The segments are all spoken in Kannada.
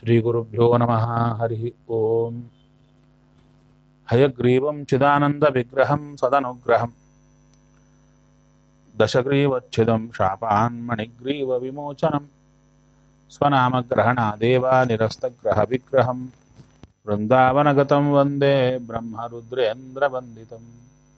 श्रीगुरुभ्यो नमः हरिः ओम् हयग्रीवं चिदानन्दविग्रहं सदनुग्रहं दशग्रीवच्छिदं शापान्मणिग्रीवविमोचनं स्वनामग्रहणादेव निरस्तग्रहविग्रहं वृन्दावनगतं वन्दे ब्रह्मरुद्रेन्द्रवन्दितम्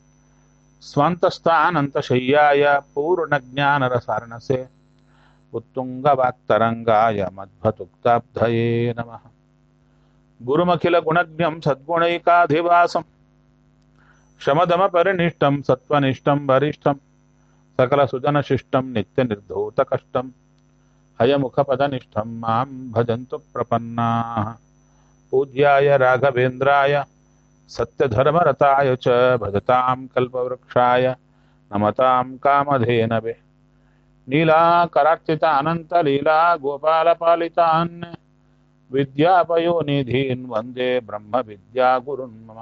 स्वान्तस्थानन्तशय्याय पूर्णज्ञानरसारणसे उत्तुङ्गवाक्तरङ्गाय मध्वतुक्ताब्धये नमः गुरुमखिलगुणज्ञं सद्गुणैकाधिवासं शमदमपरिनिष्टं सत्त्वनिष्ठं वरिष्ठं सकलसुजनशिष्टं नित्यनिर्धूतकष्टं हयमुखपदनिष्ठं मां भजन्तु प्रपन्नाः पूज्याय राघवेन्द्राय सत्यधर्मरताय च भजतां कल्पवृक्षाय नमतां कामधेनवे नीलाकरार्चित अनन्तलीला गोपालपालितान् विद्यापयोनिधीन् वन्दे ब्रह्मविद्यागुरुन् मम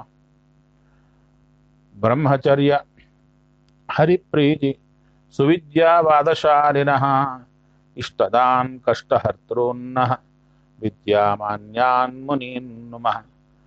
ब्रह्मचर्य हरिप्रीति सुविद्यावादशालिनः इष्टदान् कष्टहर्तॄन्नः विद्यामान्यान् मुनीन् नुमः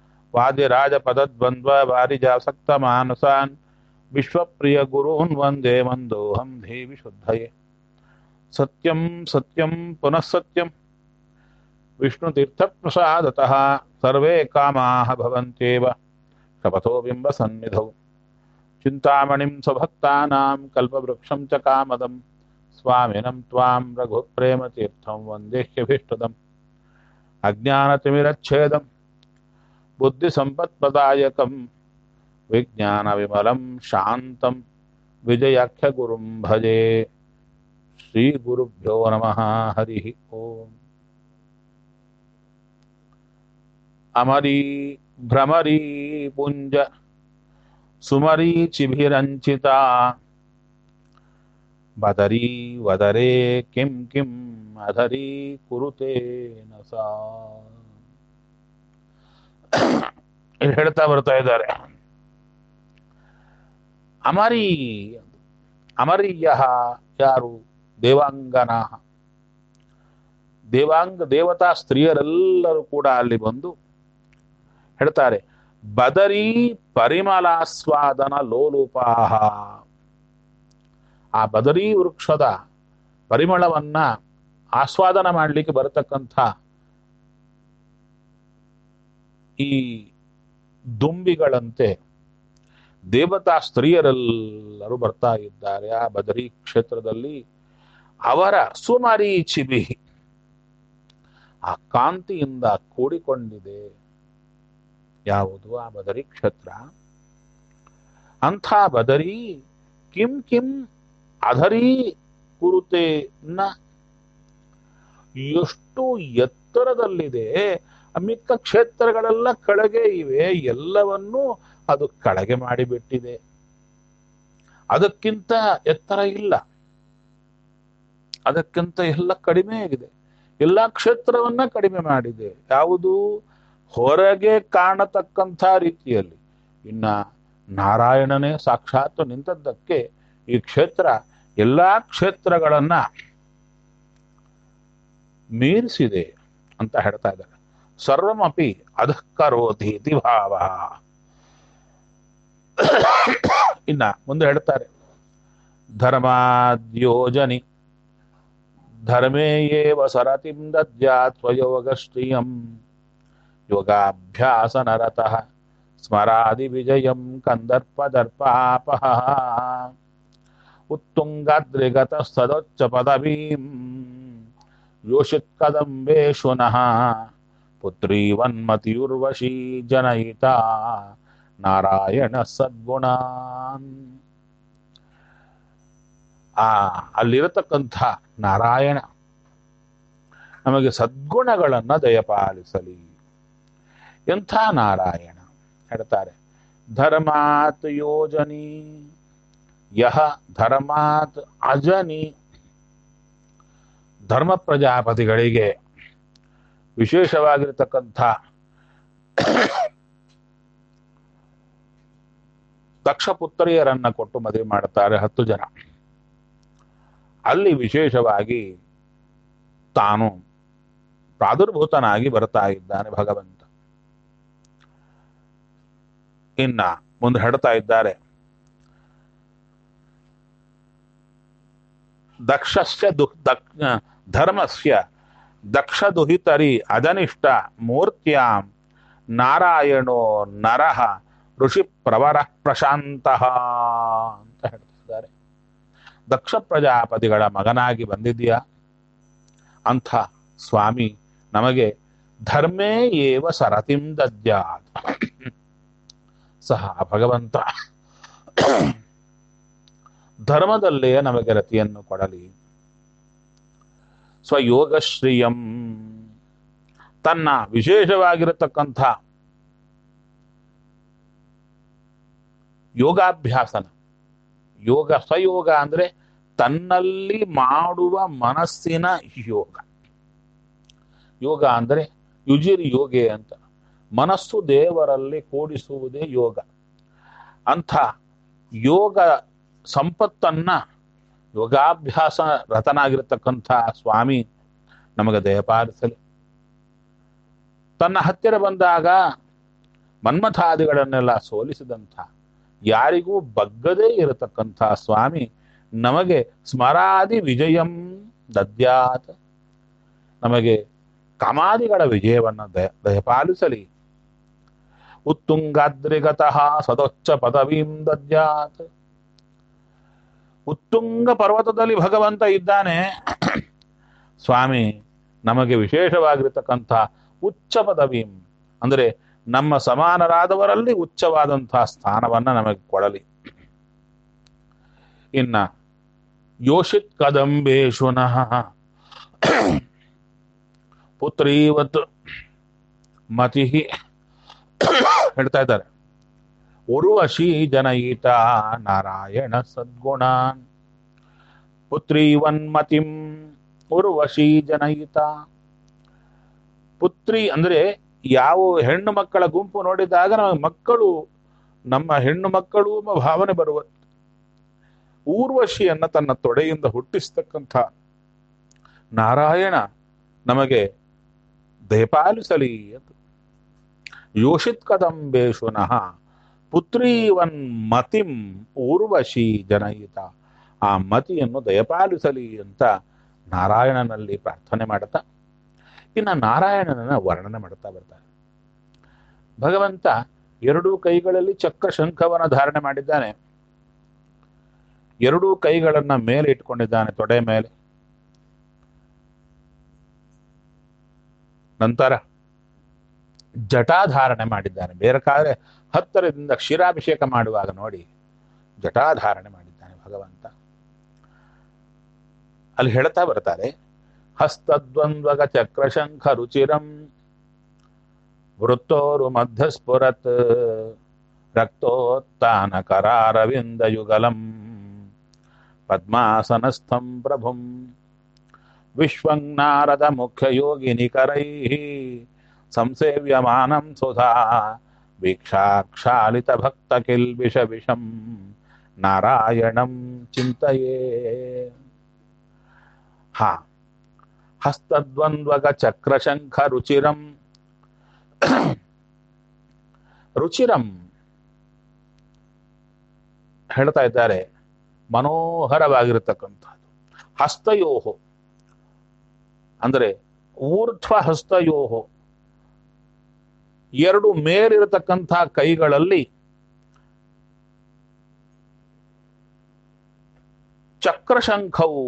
वादिराजपदद्वन्द्ववारिजासक्तमानसान् विश्वप्रियगुरून् वन्दे मन्दोऽहं देवि शुद्धये सत्यं सत्यं पुनः सत्यं विष्णुतीर्थप्रसादतः सर्वे कामाः भवन्त्येव शपथो बिम्बसन्निधौ चिन्तामणिं स्वभक्तानां कल्पवृक्षं च कामदं स्वामिनं त्वां रघुप्रेमतीर्थं वन्देह्यभीष्टदम् अज्ञानतिमिरच्छेदं बुद्धिसम्पत्प्रदायकं विज्ञानविमलं शान्तं विजयाख्यगुरुं भजे श्रीगुरुभ्यो नमः हरिः ओम् अमरी भ्रमरी पुञ्ज सुमरीचिभिरञ्चिता बदरी वदरे किं किम् अधरी ಕುರುತೆ ನ ಸಾ ಇಲ್ಲಿ ಹೇಳ್ತಾ ಬರ್ತಾ ಇದ್ದಾರೆ ಅಮರಿ ಅಮರೀಯ ಯಾರು ದೇವಾಂಗನ ದೇವಾಂಗ ದೇವತಾ ಸ್ತ್ರೀಯರೆಲ್ಲರೂ ಕೂಡ ಅಲ್ಲಿ ಬಂದು ಹೇಳ್ತಾರೆ ಬದರಿ ಪರಿಮಲಾಸ್ವಾದನ ಲೋಲುಪಾಹ ಆ ಬದರಿ ವೃಕ್ಷದ ಪರಿಮಳವನ್ನ ಆಸ್ವಾದನ ಮಾಡಲಿಕ್ಕೆ ಬರತಕ್ಕಂಥ ಈ ದುಂಬಿಗಳಂತೆ ದೇವತಾ ಸ್ತ್ರೀಯರೆಲ್ಲರೂ ಬರ್ತಾ ಇದ್ದಾರೆ ಆ ಬದರಿ ಕ್ಷೇತ್ರದಲ್ಲಿ ಅವರ ಸುಮರೀಚಿಬಿ ಆ ಕಾಂತಿಯಿಂದ ಕೂಡಿಕೊಂಡಿದೆ ಯಾವುದು ಆ ಬದರಿ ಕ್ಷೇತ್ರ ಅಂಥ ಬದರಿ ಕಿಂ ಕಿಂ ಅಧರಿ ಕುರುತೆ ನ ಎಷ್ಟು ಎತ್ತರದಲ್ಲಿದೆ ಮಿಕ್ಕ ಕ್ಷೇತ್ರಗಳೆಲ್ಲ ಕೆಳಗೆ ಇವೆ ಎಲ್ಲವನ್ನೂ ಅದು ಕೆಳಗೆ ಮಾಡಿಬಿಟ್ಟಿದೆ ಅದಕ್ಕಿಂತ ಎತ್ತರ ಇಲ್ಲ ಅದಕ್ಕಿಂತ ಎಲ್ಲ ಕಡಿಮೆ ಆಗಿದೆ ಎಲ್ಲ ಕ್ಷೇತ್ರವನ್ನ ಕಡಿಮೆ ಮಾಡಿದೆ ಯಾವುದು ಹೊರಗೆ ಕಾಣತಕ್ಕಂಥ ರೀತಿಯಲ್ಲಿ ಇನ್ನ ನಾರಾಯಣನೇ ಸಾಕ್ಷಾತ್ ನಿಂತದ್ದಕ್ಕೆ ಈ ಕ್ಷೇತ್ರ ಎಲ್ಲಾ ಕ್ಷೇತ್ರಗಳನ್ನ ಮೀರಿಸಿದೆ ಅಂತ ಹೇಳ್ತಾ ಇದ್ದಾರೆ ಸರ್ವಮಪಿ ಅಧಃಕರೋಧಿ ಇತಿ ಭಾವ ಇನ್ನ ಮುಂದೆ ಹೇಳ್ತಾರೆ ಧರ್ಮಾದ್ಯೋಜನಿ ಧರ್ಮೇ ಏವ ಸರತಿಂ ದದ್ಯಾತ್ ಸ್ವಯೋಗಶ್ರಿಯಂ ಯೋಗಾಭ್ಯಾಸನರತಃ ಸ್ಮರಾದಿ ವಿಜಯಂ ಕಂದರ್ಪದರ್ಪಾಪಹ ಉತ್ತುಂಗಾದ್ರಿಗತ ಸದೋಚ್ಚ ಪದವೀಂ ಯೋಷಿತ್ಕದಂಬೇಶು ನಃ ಪುತ್ರೀವನ್ಮತಿಯುರ್ವಶೀ ಜನಯಿತ ನಾರಾಯಣ ಸದ್ಗುಣಾನ್ ಆ ಅಲ್ಲಿರತಕ್ಕಂಥ ನಾರಾಯಣ ನಮಗೆ ಸದ್ಗುಣಗಳನ್ನ ದಯಪಾಲಿಸಲಿ ಎಂಥ ನಾರಾಯಣ ಹೇಳ್ತಾರೆ ಧರ್ಮಾತ್ ಯೋಜನಿ ಯಹ ಧರ್ಮಾತ್ ಅಜನಿ ಧರ್ಮ ಪ್ರಜಾಪತಿಗಳಿಗೆ ವಿಶೇಷವಾಗಿರತಕ್ಕಂಥ ದಕ್ಷ ಪುತ್ರಿಯರನ್ನ ಕೊಟ್ಟು ಮದುವೆ ಮಾಡ್ತಾರೆ ಹತ್ತು ಜನ ಅಲ್ಲಿ ವಿಶೇಷವಾಗಿ ತಾನು ಪ್ರಾದುರ್ಭೂತನಾಗಿ ಬರ್ತಾ ಇದ್ದಾನೆ ಭಗವಂತ ಇನ್ನ ಮುಂದೆ ಹೇಳ್ತಾ ಇದ್ದಾರೆ ದಕ್ಷಸ್ಯ ದುಃ ದಕ್ ಧರ್ಮಸ್ಯ ದಕ್ಷ ದುಹಿತರಿ ಅಜನಿಷ್ಠ ಮೂರ್ತ್ಯಾಂ ನಾರಾಯಣೋ ನರಹ ಋಷಿ ಪ್ರವರ ಪ್ರಶಾಂತ ಅಂತ ಹೇಳ್ತಿದ್ದಾರೆ ದಕ್ಷ ಪ್ರಜಾಪತಿಗಳ ಮಗನಾಗಿ ಬಂದಿದೆಯಾ ಅಂಥ ಸ್ವಾಮಿ ನಮಗೆ ಧರ್ಮೇ ಏವ ಸರತಿಂ ದದ್ಯಾತ್ ಸಹ ಭಗವಂತ ಧರ್ಮದಲ್ಲೇ ನಮಗೆ ರತಿಯನ್ನು ಕೊಡಲಿ ಸ್ವಯೋಗಶ್ರೀಯಂ ತನ್ನ ವಿಶೇಷವಾಗಿರತಕ್ಕಂಥ ಯೋಗಾಭ್ಯಾಸನ ಯೋಗ ಸ್ವಯೋಗ ಅಂದ್ರೆ ತನ್ನಲ್ಲಿ ಮಾಡುವ ಮನಸ್ಸಿನ ಯೋಗ ಯೋಗ ಅಂದ್ರೆ ಯುಜಿರಿ ಯೋಗೆ ಅಂತ ಮನಸ್ಸು ದೇವರಲ್ಲಿ ಕೂಡಿಸುವುದೇ ಯೋಗ ಅಂಥ ಯೋಗ ಸಂಪತ್ತನ್ನ ಯೋಗಾಭ್ಯಾಸ ರತನಾಗಿರತಕ್ಕಂಥ ಸ್ವಾಮಿ ನಮಗೆ ದಯಪಾಲಿಸಲಿ ತನ್ನ ಹತ್ತಿರ ಬಂದಾಗ ಮನ್ಮಥಾದಿಗಳನ್ನೆಲ್ಲ ಸೋಲಿಸಿದಂಥ ಯಾರಿಗೂ ಬಗ್ಗದೇ ಇರತಕ್ಕಂಥ ಸ್ವಾಮಿ ನಮಗೆ ಸ್ಮರಾದಿ ವಿಜಯಂ ದದ್ಯಾತ್ ನಮಗೆ ಕಾಮಾದಿಗಳ ವಿಜಯವನ್ನು ದಯ ದಯಪಾಲಿಸಲಿ ಉತ್ತುಂಗಾದ್ರಿಗತಃ ಸದೊಚ್ಚ ಪದವೀಂ ದದ್ಯಾತ್ ಉತ್ತುಂಗ ಪರ್ವತದಲ್ಲಿ ಭಗವಂತ ಇದ್ದಾನೆ ಸ್ವಾಮಿ ನಮಗೆ ವಿಶೇಷವಾಗಿರತಕ್ಕಂಥ ಉಚ್ಚ ಪದವೀಂ ಅಂದರೆ ನಮ್ಮ ಸಮಾನರಾದವರಲ್ಲಿ ಉಚ್ಚವಾದಂತಹ ಸ್ಥಾನವನ್ನ ನಮಗೆ ಕೊಡಲಿ ಇನ್ನ ಯೋಷಿತ್ ಕದಂಬೇಶು ನಃ ಪುತ್ರೀವತ್ ಮತಿ ಹೇಳ್ತಾ ಇದ್ದಾರೆ ಉರ್ವಶಿ ಜನಯಿತ ನಾರಾಯಣ ಸದ್ಗುಣಾನ್ ಪುತ್ರೀವನ್ಮತಿಂ ಉರ್ವಶಿ ಜನಯಿತ ಪುತ್ರಿ ಅಂದ್ರೆ ಯಾವ ಹೆಣ್ಣು ಮಕ್ಕಳ ಗುಂಪು ನೋಡಿದಾಗ ನಮಗೆ ಮಕ್ಕಳು ನಮ್ಮ ಹೆಣ್ಣು ಮಕ್ಕಳು ಎಂಬ ಭಾವನೆ ಬರುವ ಊರ್ವಶಿಯನ್ನ ತನ್ನ ತೊಡೆಯಿಂದ ಹುಟ್ಟಿಸ್ತಕ್ಕಂಥ ನಾರಾಯಣ ನಮಗೆ ದಯಪಾಲಿಸಲಿ ಅಂತ ಯೋಷಿತ್ ಕದಂಬೇಶುನಃ ಪುತ್ರೀವನ್ ಮತಿಂ ಊರ್ವಶಿ ಜನಯಿತ ಆ ಮತಿಯನ್ನು ದಯಪಾಲಿಸಲಿ ಅಂತ ನಾರಾಯಣನಲ್ಲಿ ಪ್ರಾರ್ಥನೆ ಮಾಡುತ್ತಾ ಇನ್ನು ನಾರಾಯಣನನ್ನ ವರ್ಣನೆ ಮಾಡ್ತಾ ಬರ್ತಾರೆ ಭಗವಂತ ಎರಡೂ ಕೈಗಳಲ್ಲಿ ಚಕ್ರ ಶಂಖವನ್ನ ಧಾರಣೆ ಮಾಡಿದ್ದಾನೆ ಎರಡೂ ಕೈಗಳನ್ನ ಮೇಲೆ ಇಟ್ಕೊಂಡಿದ್ದಾನೆ ತೊಡೆ ಮೇಲೆ ನಂತರ ಜಟಾಧಾರಣೆ ಮಾಡಿದ್ದಾನೆ ಬೇರೆ ಕಾದ್ರೆ ಹತ್ತರದಿಂದ ಕ್ಷೀರಾಭಿಷೇಕ ಮಾಡುವಾಗ ನೋಡಿ ಜಟಾಧಾರಣೆ ಮಾಡಿದ್ದಾನೆ ಭಗವಂತ ಅಲ್ಲಿ ಹೇಳ್ತಾ ಬರ್ತಾರೆ ಹಸ್ತದ್ವಂದ್ವಗ ಚಕ್ರಶಂಖ ರುಚಿರಂ ವೃತ್ತೋರು ಮಧ್ಯಸ್ಫುರತ್ ರಕ್ತೋತ್ಥಾನ ಕರಾರವಿಂದ ಯುಗಲಂ ಪದ್ಮಾಸನಸ್ಥಂ ಪ್ರಭುಂ ವಿಶ್ವಂನಾರದ ಮುಖ್ಯ ಯೋಗಿನಿಕರೈ ಸಂಸೇವ್ಯಮಾನಂ ಸುಧಾ ವೀಕ್ಷಾಕ್ಷಾಲಿತ ಭಕ್ತ ಕಿಲ್ಬಿಷ ವಿಷಂ ನಾರಾಯಣಂ ಚಿಂತೆಯೇ ಹಾ ಹಸ್ತದ್ವಂದ್ವಗ ಚಕ್ರಶಂಖ ರುಚಿರಂ ರುಚಿರಂ ಹೇಳ್ತಾ ಇದ್ದಾರೆ ಮನೋಹರವಾಗಿರತಕ್ಕಂಥದ್ದು ಹಸ್ತಯೋಹೋ ಅಂದರೆ ಊರ್ಧ್ವ ಹಸ್ತಯೋಹೋ ಎರಡು ಮೇಲಿರತಕ್ಕಂಥ ಕೈಗಳಲ್ಲಿ ಚಕ್ರಶಂಖವು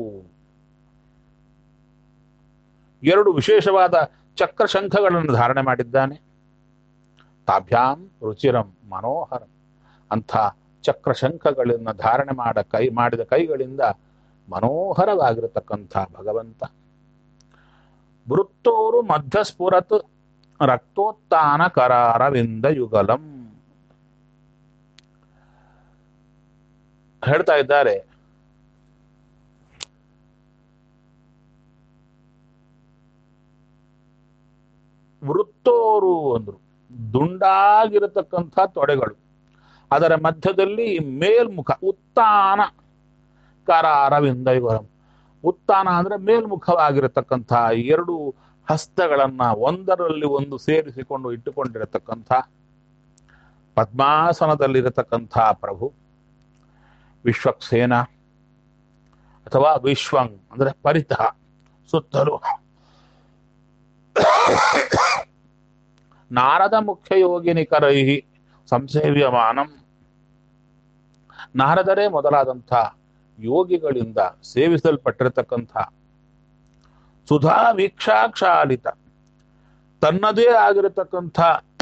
ಎರಡು ವಿಶೇಷವಾದ ಚಕ್ರಶಂಖಗಳನ್ನು ಧಾರಣೆ ಮಾಡಿದ್ದಾನೆ ತಾಭ್ಯಾಂ ರುಚಿರಂ ಮನೋಹರಂ ಅಂಥ ಚಕ್ರಶಂಖಗಳನ್ನು ಧಾರಣೆ ಮಾಡ ಕೈ ಮಾಡಿದ ಕೈಗಳಿಂದ ಮನೋಹರವಾಗಿರತಕ್ಕಂಥ ಭಗವಂತ ವೃತ್ತೋರು ಮಧ್ಯಸ್ಫುರತ್ ರಕ್ತೋತ್ಥಾನ ಕರಾರವಿಂದ ಯುಗಲಂ ಹೇಳ್ತಾ ಇದ್ದಾರೆ ವೃತ್ತೋರು ಅಂದ್ರು ದುಂಡಾಗಿರತಕ್ಕಂಥ ತೊಡೆಗಳು ಅದರ ಮಧ್ಯದಲ್ಲಿ ಮೇಲ್ಮುಖ ಉತ್ತಾನ ಕರಾರವಿಂದ ಯುಗಲಂ ಉತ್ತಾನ ಅಂದ್ರೆ ಮೇಲ್ಮುಖವಾಗಿರತಕ್ಕಂಥ ಎರಡು ಹಸ್ತಗಳನ್ನ ಒಂದರಲ್ಲಿ ಒಂದು ಸೇರಿಸಿಕೊಂಡು ಇಟ್ಟುಕೊಂಡಿರತಕ್ಕಂಥ ಪದ್ಮಾಸನದಲ್ಲಿರತಕ್ಕಂಥ ಪ್ರಭು ವಿಶ್ವಕ್ಸೇನ ಅಥವಾ ವಿಶ್ವಂಗ್ ಅಂದ್ರೆ ಪರಿತಃ ಸುತ್ತಲೂ ನಾರದ ಮುಖ್ಯ ಯೋಗಿನಿಕರೈ ಸಂಸೇವ್ಯಮಾನಂ ನಾರದರೇ ಮೊದಲಾದಂಥ ಯೋಗಿಗಳಿಂದ ಸೇವಿಸಲ್ಪಟ್ಟಿರತಕ್ಕಂಥ ಸುಧಾ ವೀಕ್ಷಾಕ್ಷಾಲಿತ ತನ್ನದೇ ಆಗಿರತಕ್ಕಂಥ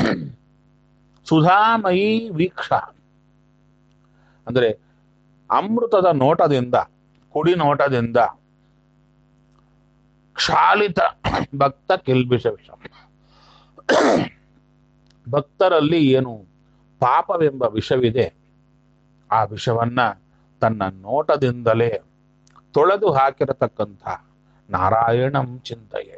ಸುಧಾಮಯಿ ವೀಕ್ಷ ಅಂದ್ರೆ ಅಮೃತದ ನೋಟದಿಂದ ಕುಡಿ ನೋಟದಿಂದ ಕ್ಷಾಲಿತ ಭಕ್ತ ಕಿಲ್ಬಿಷ ವಿಷ ಭಕ್ತರಲ್ಲಿ ಏನು ಪಾಪವೆಂಬ ವಿಷವಿದೆ ಆ ವಿಷವನ್ನ ತನ್ನ ನೋಟದಿಂದಲೇ ತೊಳೆದು ಹಾಕಿರತಕ್ಕಂಥ ನಾರಾಯಣಂ ಚಿಂತೆಯೇ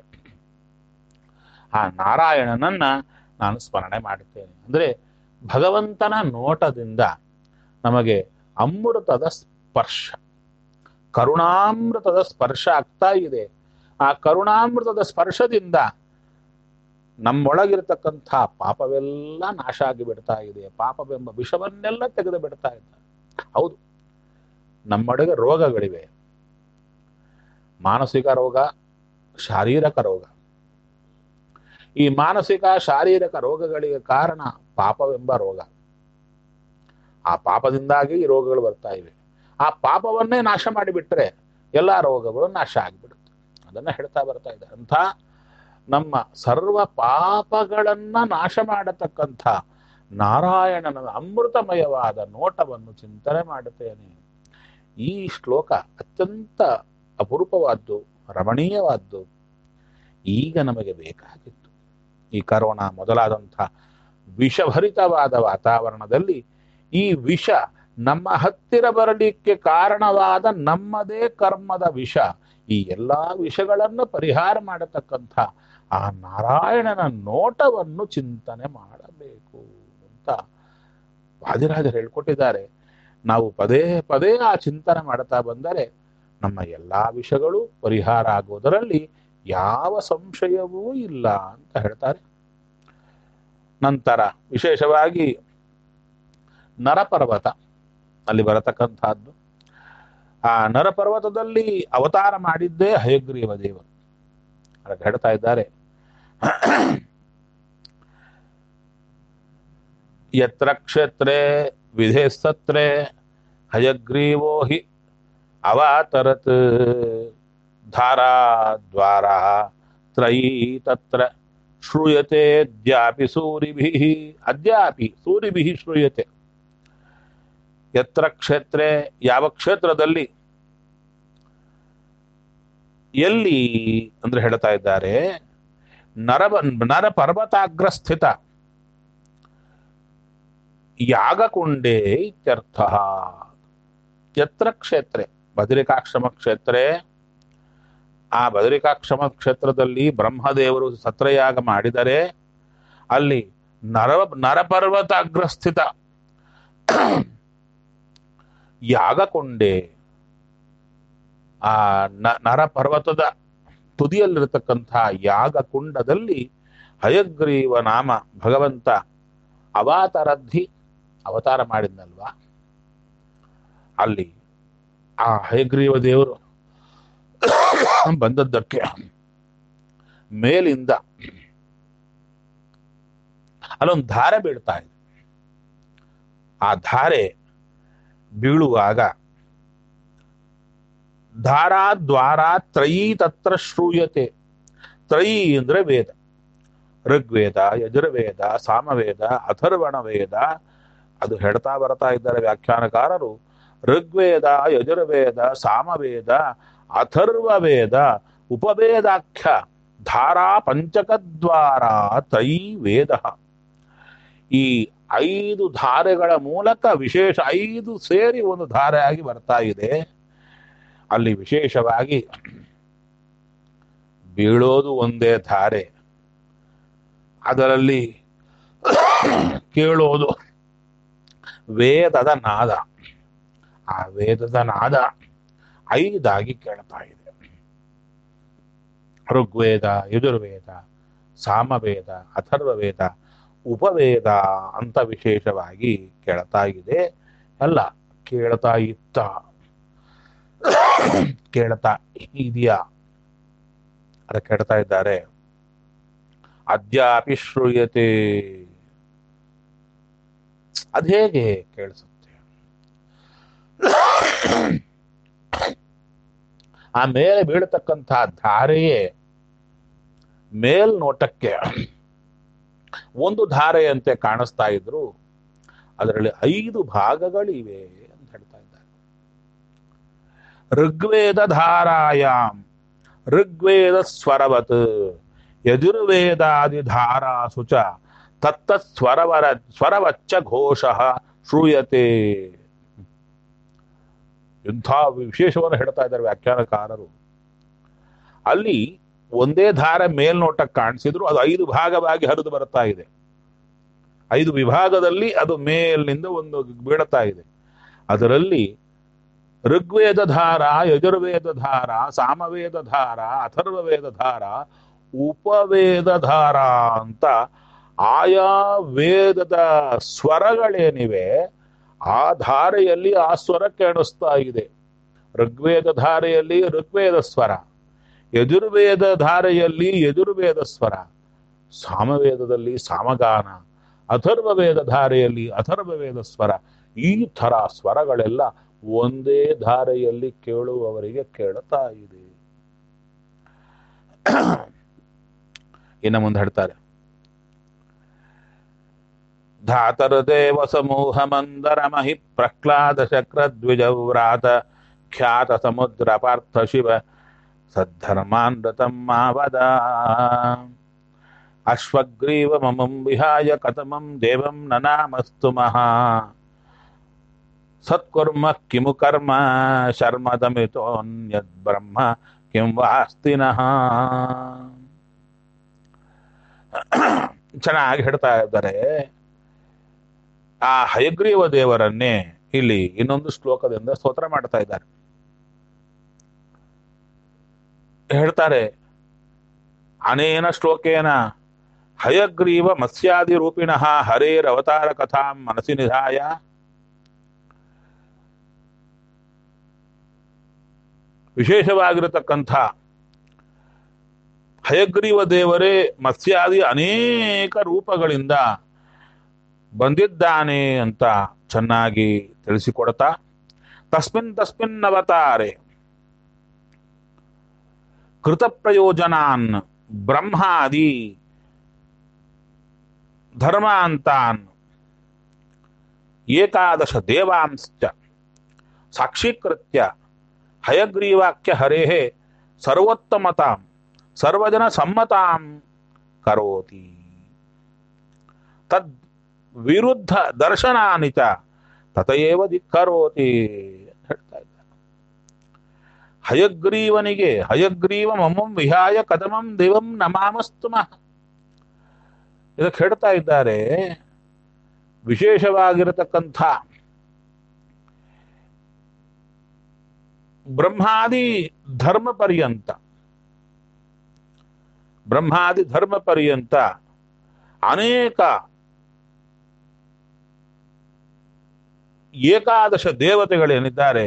ಆ ನಾರಾಯಣನನ್ನ ನಾನು ಸ್ಮರಣೆ ಮಾಡುತ್ತೇನೆ ಅಂದ್ರೆ ಭಗವಂತನ ನೋಟದಿಂದ ನಮಗೆ ಅಮೃತದ ಸ್ಪರ್ಶ ಕರುಣಾಮೃತದ ಸ್ಪರ್ಶ ಆಗ್ತಾ ಇದೆ ಆ ಕರುಣಾಮೃತದ ಸ್ಪರ್ಶದಿಂದ ನಮ್ಮೊಳಗಿರತಕ್ಕಂಥ ಪಾಪವೆಲ್ಲ ನಾಶ ಆಗಿ ಬಿಡ್ತಾ ಇದೆ ಪಾಪವೆಂಬ ವಿಷವನ್ನೆಲ್ಲ ತೆಗೆದು ಬಿಡ್ತಾ ಇದ್ದಾರೆ ಹೌದು ನಮ್ಮೊಳಗೆ ರೋಗಗಳಿವೆ ಮಾನಸಿಕ ರೋಗ ಶಾರೀರಿಕ ರೋಗ ಈ ಮಾನಸಿಕ ಶಾರೀರಿಕ ರೋಗಗಳಿಗೆ ಕಾರಣ ಪಾಪವೆಂಬ ರೋಗ ಆ ಪಾಪದಿಂದಾಗಿ ಈ ರೋಗಗಳು ಬರ್ತಾ ಇವೆ ಆ ಪಾಪವನ್ನೇ ನಾಶ ಮಾಡಿಬಿಟ್ರೆ ಎಲ್ಲಾ ರೋಗಗಳು ನಾಶ ಆಗಿಬಿಡುತ್ತೆ ಅದನ್ನ ಹೇಳ್ತಾ ಬರ್ತಾ ಇದೆ ಅಂತ ನಮ್ಮ ಸರ್ವ ಪಾಪಗಳನ್ನ ನಾಶ ಮಾಡತಕ್ಕಂಥ ನಾರಾಯಣನ ಅಮೃತಮಯವಾದ ನೋಟವನ್ನು ಚಿಂತನೆ ಮಾಡುತ್ತೇನೆ ಈ ಶ್ಲೋಕ ಅತ್ಯಂತ ಅಪರೂಪವಾದ್ದು ರಮಣೀಯವಾದ್ದು ಈಗ ನಮಗೆ ಬೇಕಾಗಿತ್ತು ಈ ಕರೋನಾ ಮೊದಲಾದಂಥ ವಿಷಭರಿತವಾದ ವಾತಾವರಣದಲ್ಲಿ ಈ ವಿಷ ನಮ್ಮ ಹತ್ತಿರ ಬರಲಿಕ್ಕೆ ಕಾರಣವಾದ ನಮ್ಮದೇ ಕರ್ಮದ ವಿಷ ಈ ಎಲ್ಲಾ ವಿಷಗಳನ್ನು ಪರಿಹಾರ ಮಾಡತಕ್ಕಂಥ ಆ ನಾರಾಯಣನ ನೋಟವನ್ನು ಚಿಂತನೆ ಮಾಡಬೇಕು ಅಂತ ವಾದಿರಾಜರು ಹೇಳ್ಕೊಟ್ಟಿದ್ದಾರೆ ನಾವು ಪದೇ ಪದೇ ಆ ಚಿಂತನೆ ಮಾಡ್ತಾ ಬಂದರೆ ನಮ್ಮ ಎಲ್ಲಾ ವಿಷಯಗಳು ಪರಿಹಾರ ಆಗುವುದರಲ್ಲಿ ಯಾವ ಸಂಶಯವೂ ಇಲ್ಲ ಅಂತ ಹೇಳ್ತಾರೆ ನಂತರ ವಿಶೇಷವಾಗಿ ನರಪರ್ವತ ಅಲ್ಲಿ ಬರತಕ್ಕಂಥದ್ದು ಆ ನರಪರ್ವತದಲ್ಲಿ ಅವತಾರ ಮಾಡಿದ್ದೇ ಹಯಗ್ರೀವ ದೇವರು ಅದಕ್ಕೆ ಹೇಳ್ತಾ ಇದ್ದಾರೆ ಯತ್ರ ಕ್ಷೇತ್ರೇ ವಿಧೇ ಸತ್ರೇ ಹಯಗ್ರೀವೋ ಹಿ ಅವಾತರತ್ ಧಾರಾ ದ್ವಾರ ತ್ರಯೀ ತತ್ರ ಶ್ರೂಯತೆ ಅದ್ಯಾಪಿ ಸೂರಿಭಿ ಅದ್ಯಾಪಿ ಸೂರಿಭಿ ಶ್ರೂಯತೆ ಯತ್ರ ಕ್ಷೇತ್ರೇ ಯಾವ ಕ್ಷೇತ್ರದಲ್ಲಿ ಎಲ್ಲಿ ಅಂದ್ರೆ ಹೇಳ್ತಾ ಇದ್ದಾರೆ ನರ ನರ ಪರ್ವತಾಗ್ರ ಸ್ಥಿತ ಯಾಗಕುಂಡೇ ಇತ್ಯರ್ಥ ಯತ್ರ ಕ್ಷೇತ್ರೆ ಬದರಿಕಾಶ್ರಮ ಕ್ಷೇತ್ರೇ ಆ ಬದರಿಕಾಶ್ರಮ ಕ್ಷೇತ್ರದಲ್ಲಿ ಬ್ರಹ್ಮದೇವರು ಸತ್ರಯಾಗ ಮಾಡಿದರೆ ಅಲ್ಲಿ ನರ ನರಪರ್ವತಾಗ್ರಸ್ಥಿತ ಯಾಗಕೊಂಡೆ ಆ ನ ನರ ಪರ್ವತದ ತುದಿಯಲ್ಲಿರತಕ್ಕಂಥ ಯಾಗ ಕುಂಡದಲ್ಲಿ ಹಯಗ್ರೀವ ನಾಮ ಭಗವಂತ ಅವಾತರದ್ಧಿ ಅವತಾರ ಮಾಡಿದ್ನಲ್ವಾ ಅಲ್ಲಿ ಆ ಹಯಗ್ರೀವ ದೇವರು ಬಂದದ್ದಕ್ಕೆ ಮೇಲಿಂದ ಅಲ್ಲೊಂದು ಧಾರೆ ಬೀಳ್ತಾ ಇದೆ ಆ ಧಾರೆ ಬೀಳುವಾಗ ಧಾರಾ ದ್ವಾರ ತ್ರಯೀ ತತ್ರ ಶ್ರೂಯತೆ ತ್ರಯೀ ಅಂದ್ರೆ ವೇದ ಋಗ್ವೇದ ಯಜುರ್ವೇದ ಸಾಮವೇದ ಅಥರ್ವಣ ವೇದ ಅದು ಹೇಳ್ತಾ ಬರ್ತಾ ಇದ್ದಾರೆ ವ್ಯಾಖ್ಯಾನಕಾರರು ಋಗ್ವೇದ ಯಜುರ್ವೇದ ಸಾಮವೇದ ಅಥರ್ವ ವೇದ ಉಪವೇದಾಖ್ಯ ಧಾರಾ ಪಂಚಕದ್ವಾರ ತ್ರಯೀ ವೇದ ಈ ಐದು ಧಾರೆಗಳ ಮೂಲಕ ವಿಶೇಷ ಐದು ಸೇರಿ ಒಂದು ಧಾರೆ ಆಗಿ ಬರ್ತಾ ಇದೆ ಅಲ್ಲಿ ವಿಶೇಷವಾಗಿ ಬೀಳೋದು ಒಂದೇ ಧಾರೆ ಅದರಲ್ಲಿ ಕೇಳೋದು ವೇದದ ನಾದ ಆ ವೇದದ ನಾದ ಐದಾಗಿ ಕೇಳ್ತಾ ಇದೆ ಋಗ್ವೇದ ಯಜುರ್ವೇದ ಸಾಮವೇದ ಅಥರ್ವವೇದ ಉಪವೇದ ಅಂತ ವಿಶೇಷವಾಗಿ ಕೇಳ್ತಾ ಇದೆ ಎಲ್ಲ ಕೇಳ್ತಾ ಇತ್ತ ಕೇಳ್ತಾ ಇದೆಯಾ ಅದ ಕೇಳ್ತಾ ಇದ್ದಾರೆ ಅದ್ಯಾಪಿ ಶ್ರೂಯತೆ ಅದೇಗೆ ಕೇಳಿಸುತ್ತೆ ಆ ಮೇಲೆ ಬೀಳತಕ್ಕಂತಹ ಧಾರೆಯೇ ಮೇಲ್ನೋಟಕ್ಕೆ ಒಂದು ಧಾರೆಯಂತೆ ಕಾಣಿಸ್ತಾ ಇದ್ರು ಅದರಲ್ಲಿ ಐದು ಭಾಗಗಳಿವೆ ಅಂತ ಹೇಳ್ತಾ ಇದ್ದಾರೆ ಋಗ್ವೇದ ಧಾರಾಯಾಮ್ ಋಗ್ವೇದ ಸ್ವರವತ್ ಯಜುರ್ವೇದಾದಿ ಧಾರಾಸು ಚ ತತ್ತ ಸ್ವರವರ ಸ್ವರವಚ್ಚ ಘೋಷ ಶ್ರೂಯತೆ ಇಂಥ ವಿಶೇಷವನ್ನು ಹೇಳ್ತಾ ಇದ್ದಾರೆ ವ್ಯಾಖ್ಯಾನಕಾರರು ಅಲ್ಲಿ ಒಂದೇ ಧಾರ ಮೇಲ್ನೋಟಕ್ಕೆ ಕಾಣಿಸಿದ್ರು ಅದು ಐದು ಭಾಗವಾಗಿ ಹರಿದು ಬರ್ತಾ ಇದೆ ಐದು ವಿಭಾಗದಲ್ಲಿ ಅದು ಮೇಲಿನಿಂದ ಒಂದು ಬೀಳ್ತಾ ಇದೆ ಅದರಲ್ಲಿ ಋಗ್ವೇದ ಧಾರ ಯಜುರ್ವೇದ ಧಾರ ಸಾಮವೇದ ಧಾರ ಅಥರ್ವವೇದ ಧಾರ ಉಪವೇದ ಧಾರ ಅಂತ ಆಯಾ ವೇದದ ಸ್ವರಗಳೇನಿವೆ ಆ ಧಾರೆಯಲ್ಲಿ ಆ ಸ್ವರ ಕೇಳಿಸ್ತಾ ಇದೆ ಋಗ್ವೇದ ಧಾರೆಯಲ್ಲಿ ಋಗ್ವೇದ ಸ್ವರ ಯಜುರ್ವೇದ ಧಾರೆಯಲ್ಲಿ ಯಜುರ್ವೇದ ಸ್ವರ ಸಾಮವೇದದಲ್ಲಿ ಸಾಮಗಾನ ಅಥರ್ವವೇದ ಧಾರೆಯಲ್ಲಿ ಅಥರ್ವವೇದ ಸ್ವರ ಈ ಥರ ಸ್ವರಗಳೆಲ್ಲ ಒಂದೇ ಧಾರೆಯಲ್ಲಿ ಕೇಳುವವರಿಗೆ ಕೇಳುತ್ತಾ ಇದೆ ಇನ್ನು ಮುಂದೆ ಹೇಳ್ತಾರೆ ಧಾತರದೇವ ಸಮೂಹ ಮಂದರ ಮಹಿ ಪ್ರಹ್ಲಾದ ಶಕ್ರ ದ್ವಿಜವ್ರಾತ ಖ್ಯಾತ ಸಮುದ್ರ ಪಾರ್ಥ ಶಿವ ಸದ್ಧರ್ಮಾನ್ರತಂ ಮಾವದ ಅಶ್ವಗ್ರೀವ ಮಮಂ ವಿಹಾಯ ಕಥಮಂ ದೇವಂ ನನಾಮಸ್ತು ಮಹಾ ಸತ್ಕುರ್ಮ ಕಿಮು ಕರ್ಮ ಶರ್ಮದಮಿತೋನ್ಯದ್ ಬ್ರಹ್ಮ ಕಿಂ ವಾಸ್ತಿನಃ ಚೆನ್ನಾಗಿ ಹೇಳ್ತಾ ಇದ್ದಾರೆ ಆ ಹಯಗ್ರೀವ ದೇವರನ್ನೇ ಇಲ್ಲಿ ಇನ್ನೊಂದು ಶ್ಲೋಕದಿಂದ ಸ್ತೋತ್ರ ಮಾಡ್ತಾ ಇದ್ದಾರೆ ಹೇಳ್ತಾರೆ ಅನೇನ ಶ್ಲೋಕೇನ ಹಯಗ್ರೀವ ಮತ್ಸ್ಯಾದಿ ರೂಪಿಣಃ ಹರೇರ್ ಅವತಾರ ಕಥಾಂ ಮನಸ್ಸಿ ನಿಧಾಯ ವಿಶೇಷವಾಗಿರತಕ್ಕಂಥ ಹಯಗ್ರೀವ ದೇವರೇ ಮತ್ಸ್ಯಾದಿ ಅನೇಕ ರೂಪಗಳಿಂದ ಬಂದಿದ್ದಾನೆ ಅಂತ ಚೆನ್ನಾಗಿ ತಿಳಿಸಿಕೊಡ್ತಾ ತಸ್ಮಿನ್ ತಸ್ಮಿನ್ ಅವತಾರೆ ಕೃತ ಪ್ರಯೋಜನಾನ್ ಬ್ರಹ್ಮಾದಿ ಧರ್ಮಾಂತಾನ್ ಏಕಾದಶ ದೇವಾಂಶ್ಚ ಸಾಕ್ಷೀಕೃತ್ಯ ಹಯಗ್ರೀವಾಕ್ಯ ಹರೇಃ ಸರ್ವೋತ್ತಮತಾಂ ಸರ್ವಜನ ಸಮ್ಮತಾಂ ಕರೋತಿ ತದ್ ವಿರುದ್ಧ ದರ್ಶನಾನಿ ಚ ತತಯೇವ ಧಿಕ್ಕರೋತಿ ಅಂತ ಹೇಳ್ತಾ ಇದ್ದಾರೆ ಹಯಗ್ರೀವನಿಗೆ ಹಯಗ್ರೀವ ಮಮಂ ವಿಹಾಯ ಕದಮಂ ದೇವಂ ನಮಾಮಸ್ತುಮಃ ಇದಕ್ಕೆ ಹೇಳ್ತಾ ಇದ್ದಾರೆ ವಿಶೇಷವಾಗಿರತಕ್ಕಂಥ ಬ್ರಹ್ಮಾದಿ ಧರ್ಮ ಪರ್ಯಂತ ಬ್ರಹ್ಮಾದಿ ಧರ್ಮ ಪರ್ಯಂತ ಅನೇಕ ಏಕಾದಶ ದೇವತೆಗಳೇನಿದ್ದಾರೆ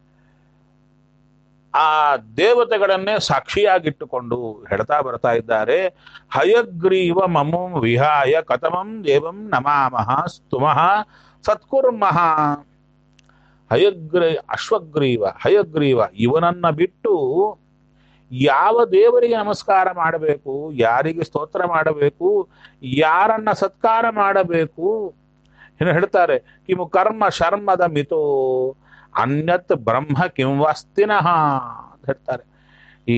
ಆ ದೇವತೆಗಳನ್ನೇ ಸಾಕ್ಷಿಯಾಗಿಟ್ಟುಕೊಂಡು ಹೇಳ್ತಾ ಬರ್ತಾ ಇದ್ದಾರೆ ಹಯಗ್ರೀವ ಮಮಂ ವಿಹಾಯ ಕಥಮಂ ದೇವಂ ನಮಾಮಹ ಸ್ತುಮಃ ಸತ್ಕುರ್ಮಃ ಹಯಗ್ರೀ ಅಶ್ವಗ್ರೀವ ಹಯಗ್ರೀವ ಇವನನ್ನ ಬಿಟ್ಟು ಯಾವ ದೇವರಿಗೆ ನಮಸ್ಕಾರ ಮಾಡಬೇಕು ಯಾರಿಗೆ ಸ್ತೋತ್ರ ಮಾಡಬೇಕು ಯಾರನ್ನ ಸತ್ಕಾರ ಮಾಡಬೇಕು ಏನು ಹೇಳ್ತಾರೆ ಕಿಮು ಕರ್ಮ ಶರ್ಮದ ಮಿತೋ ಅನ್ಯತ್ ಬ್ರಹ್ಮ ಕಿಂವಸ್ತಿನಃ ಅಂತ ಹೇಳ್ತಾರೆ ಈ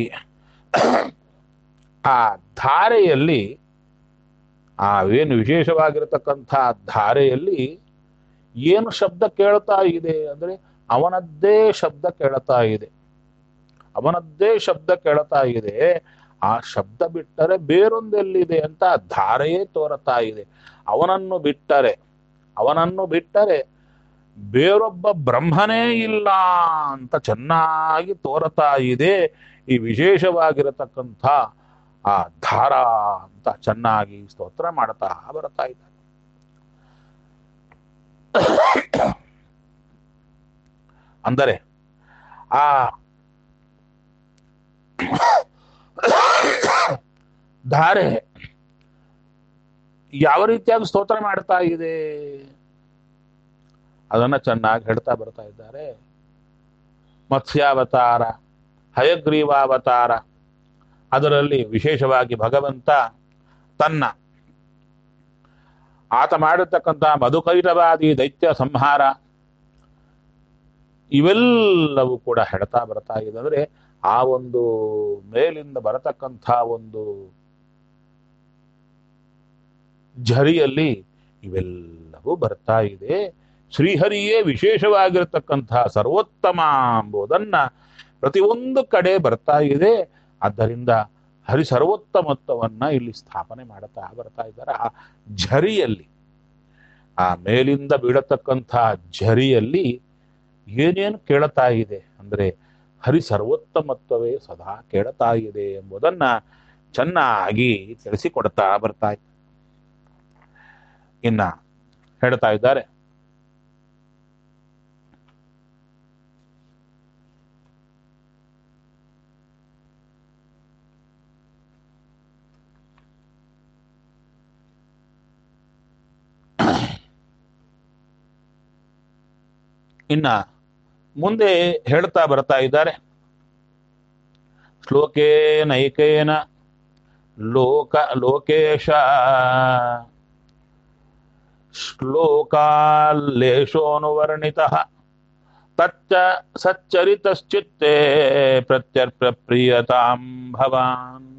ಆ ಧಾರೆಯಲ್ಲಿ ಆ ಏನು ವಿಶೇಷವಾಗಿರತಕ್ಕಂಥ ಧಾರೆಯಲ್ಲಿ ಏನು ಶಬ್ದ ಕೇಳ್ತಾ ಇದೆ ಅಂದ್ರೆ ಅವನದ್ದೇ ಶಬ್ದ ಕೇಳ್ತಾ ಇದೆ ಅವನದ್ದೇ ಶಬ್ದ ಕೇಳ್ತಾ ಇದೆ ಆ ಶಬ್ದ ಬಿಟ್ಟರೆ ಬೇರೊಂದೆಲ್ಲಿದೆ ಅಂತ ಧಾರೆಯೇ ತೋರತಾ ಇದೆ ಅವನನ್ನು ಬಿಟ್ಟರೆ ಅವನನ್ನು ಬಿಟ್ಟರೆ ಬೇರೊಬ್ಬ ಬ್ರಹ್ಮನೇ ಇಲ್ಲ ಅಂತ ಚೆನ್ನಾಗಿ ತೋರತಾ ಇದೆ ಈ ವಿಶೇಷವಾಗಿರತಕ್ಕಂಥ ಆ ಧಾರ ಅಂತ ಚೆನ್ನಾಗಿ ಸ್ತೋತ್ರ ಮಾಡ್ತಾ ಬರ್ತಾ ಇದ್ದಾರೆ ಅಂದರೆ ಆ ಧಾರೆ ಯಾವ ರೀತಿಯಾಗಿ ಸ್ತೋತ್ರ ಮಾಡ್ತಾ ಇದೆ ಅದನ್ನ ಚೆನ್ನಾಗಿ ಹೇಳ್ತಾ ಬರ್ತಾ ಇದ್ದಾರೆ ಮತ್ಸ್ಯಾವತಾರ ಹಯಗ್ರೀವಾವತಾರ ಅದರಲ್ಲಿ ವಿಶೇಷವಾಗಿ ಭಗವಂತ ತನ್ನ ಆತ ಮಾಡಿರ್ತಕ್ಕಂಥ ಮಧುಕೈಟವಾದಿ ದೈತ್ಯ ಸಂಹಾರ ಇವೆಲ್ಲವೂ ಕೂಡ ಹೇಳ್ತಾ ಬರ್ತಾ ಇದೆ ಅಂದ್ರೆ ಆ ಒಂದು ಮೇಲಿಂದ ಬರತಕ್ಕಂಥ ಒಂದು ಝರಿಯಲ್ಲಿ ಇವೆಲ್ಲವೂ ಬರ್ತಾ ಇದೆ ಶ್ರೀಹರಿಯೇ ವಿಶೇಷವಾಗಿರತಕ್ಕಂಥ ಸರ್ವೋತ್ತಮ ಎಂಬುದನ್ನ ಪ್ರತಿಯೊಂದು ಕಡೆ ಬರ್ತಾ ಇದೆ ಆದ್ದರಿಂದ ಹರಿ ಸರ್ವೋತ್ತಮತ್ವವನ್ನ ಇಲ್ಲಿ ಸ್ಥಾಪನೆ ಮಾಡುತ್ತಾ ಬರ್ತಾ ಇದ್ದಾರೆ ಆ ಝರಿಯಲ್ಲಿ ಆ ಮೇಲಿಂದ ಬೀಳತಕ್ಕಂಥ ಝರಿಯಲ್ಲಿ ಏನೇನು ಕೇಳುತ್ತಾ ಇದೆ ಅಂದ್ರೆ ಹರಿ ಸರ್ವೋತ್ತಮತ್ವವೇ ಸದಾ ಕೇಳುತ್ತಾ ಇದೆ ಎಂಬುದನ್ನ ಚೆನ್ನಾಗಿ ತಿಳಿಸಿಕೊಡ್ತಾ ಬರ್ತಾ ಇದೆ ಇನ್ನ ಹೇಳ್ತಾ ಇದ್ದಾರೆ ಇನ್ನ ಮುಂದೆ ಹೇಳ್ತಾ ಬರ್ತಾ ಇದ್ದಾರೆ ಶ್ಲೋಕೇ ನೈಕೇನ ಲೋಕ ಲೋಕೇಶ ಶ್ಲೋಕಾಲ್ಲೇಶೋನುವರ್ಣಿತ ತಚ್ಚ ಸಚ್ಚರಿತಶ್ಚಿತ್ತೇ ಪ್ರತ್ಯರ್ಪ್ರಿಯತಾಂ ಭವಾನ್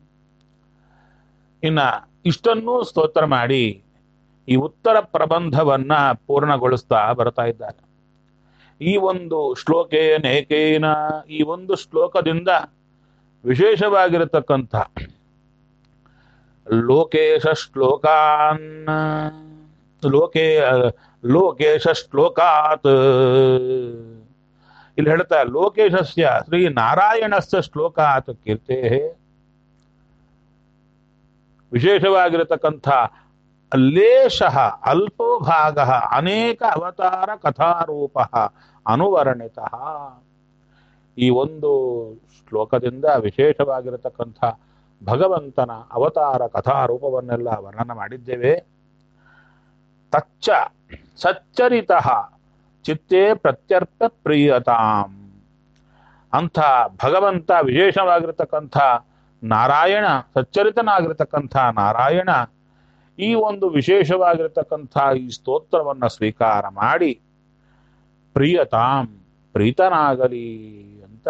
ಇನ್ನ ಇಷ್ಟನ್ನೂ ಸ್ತೋತ್ರ ಮಾಡಿ ಈ ಉತ್ತರ ಪ್ರಬಂಧವನ್ನ ಪೂರ್ಣಗೊಳಿಸ್ತಾ ಬರ್ತಾ ಇದ್ದಾರೆ ಈ ಒಂದು ಶ್ಲೋಕೇನ ಏಕೇನ ಈ ಒಂದು ಶ್ಲೋಕದಿಂದ ವಿಶೇಷವಾಗಿರತಕ್ಕಂಥ ಲೋಕೇಶ ಶ್ಲೋಕಾನ್ ಲೋಕೇ ಲೋಕೇಶ ಶ್ಲೋಕಾತ್ ಇಲ್ಲಿ ಹೇಳ್ತಾ ಲೋಕೇಶಸ್ಯ ಶ್ರೀ ನಾರಾಯಣಸ್ಯ ಶ್ಲೋಕಾತ್ ಕೀರ್ತೆ ವಿಶೇಷವಾಗಿರತಕ್ಕಂಥ ಲೇಷ ಅಲ್ಪೋ ಭಾಗ ಅನೇಕ ಅವತಾರ ಕಥಾರೂಪ ಅನುವರ್ಣಿತ ಈ ಒಂದು ಶ್ಲೋಕದಿಂದ ವಿಶೇಷವಾಗಿರತಕ್ಕಂಥ ಭಗವಂತನ ಅವತಾರ ಕಥಾರೂಪವನ್ನೆಲ್ಲ ವರ್ಣನ ಮಾಡಿದ್ದೇವೆ ತಚ್ಚ ಸಚ್ಚರಿತ ಚಿತ್ತೇ ಪ್ರತ್ಯರ್ಥ ಪ್ರಿಯತಾಂ ಅಂಥ ಭಗವಂತ ವಿಶೇಷವಾಗಿರತಕ್ಕಂಥ ನಾರಾಯಣ ಸಚ್ಚರಿತನಾಗಿರತಕ್ಕಂಥ ನಾರಾಯಣ ಈ ಒಂದು ವಿಶೇಷವಾಗಿರತಕ್ಕಂಥ ಈ ಸ್ತೋತ್ರವನ್ನು ಸ್ವೀಕಾರ ಮಾಡಿ ಪ್ರಿಯತಾಂ ಪ್ರೀತನಾಗಲಿ ಅಂತ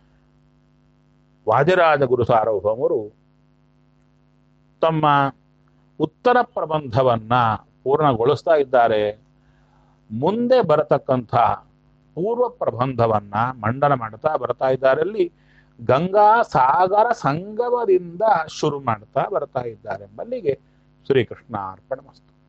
ವಾದಿರಾಜ ಗುರು ಸಾರ್ವಭೌಮರು ತಮ್ಮ ಉತ್ತರ ಪ್ರಬಂಧವನ್ನ ಪೂರ್ಣಗೊಳಿಸ್ತಾ ಇದ್ದಾರೆ ಮುಂದೆ ಬರತಕ್ಕಂಥ ಪೂರ್ವ ಪ್ರಬಂಧವನ್ನ ಮಂಡನ ಮಾಡ್ತಾ ಬರ್ತಾ ಇದ್ದಾರೆ ಅಲ್ಲಿ ಗಂಗಾ ಸಾಗರ ಸಂಗಮದಿಂದ ಶುರು ಮಾಡ್ತಾ ಬರ್ತಾ ಇದ್ದಾರೆ ಎಂಬಲ್ಲಿಗೆ ಶ್ರೀಕೃಷ್ಣ ಅರ್ಪಣ ಮಸ್ತು